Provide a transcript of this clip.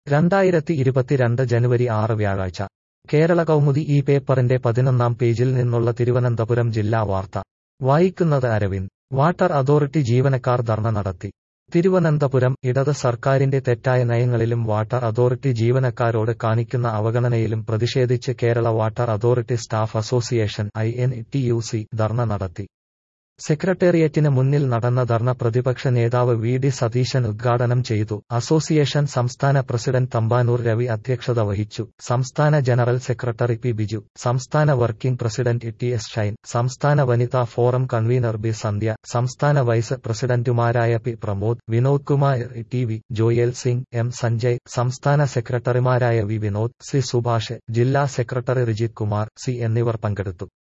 രണ്ടായിരത്തി ഇരുപത്തിരണ്ട് ജനുവരി ആറ് വ്യാഴാഴ്ച കേരള കൗമുദി ഈ പേപ്പറിന്റെ പതിനൊന്നാം പേജിൽ നിന്നുള്ള തിരുവനന്തപുരം ജില്ലാ വാർത്ത വായിക്കുന്നത് അരവിന്ദ് വാട്ടർ അതോറിറ്റി ജീവനക്കാർ ധർണ നടത്തി തിരുവനന്തപുരം ഇടത് സർക്കാരിന്റെ തെറ്റായ നയങ്ങളിലും വാട്ടർ അതോറിറ്റി ജീവനക്കാരോട് കാണിക്കുന്ന അവഗണനയിലും പ്രതിഷേധിച്ച് Kerala water authority staff association I N T U C dharna നടത്തി സെക്രട്ടേറിയറ്റിന് മുന്നിൽ നടന്ന ധർണ പ്രതിപക്ഷ നേതാവ് വി ഡി സതീശൻ ഉദ്ഘാടനം ചെയ്തു അസോസിയേഷൻ സംസ്ഥാന പ്രസിഡന്റ് തമ്പാനൂർ രവി അധ്യക്ഷത വഹിച്ചു സംസ്ഥാന ജനറൽ സെക്രട്ടറി പി ബിജു സംസ്ഥാന working president T S Shine സംസ്ഥാന വനിതാ ഫോറം കൺവീനർ ബി സന്ധ്യ സംസ്ഥാന വൈസ് പ്രസിഡന്റുമാരായ P Pramod Vinod Kumar T V Joel Singh M Sanjay സംസ്ഥാന സെക്രട്ടറിമാരായ വി വിനോദ് സി സുഭാഷ് ജില്ലാ സെക്രട്ടറി റിജിത് കുമാർ സി എന്നിവർ പങ്കെടുത്തു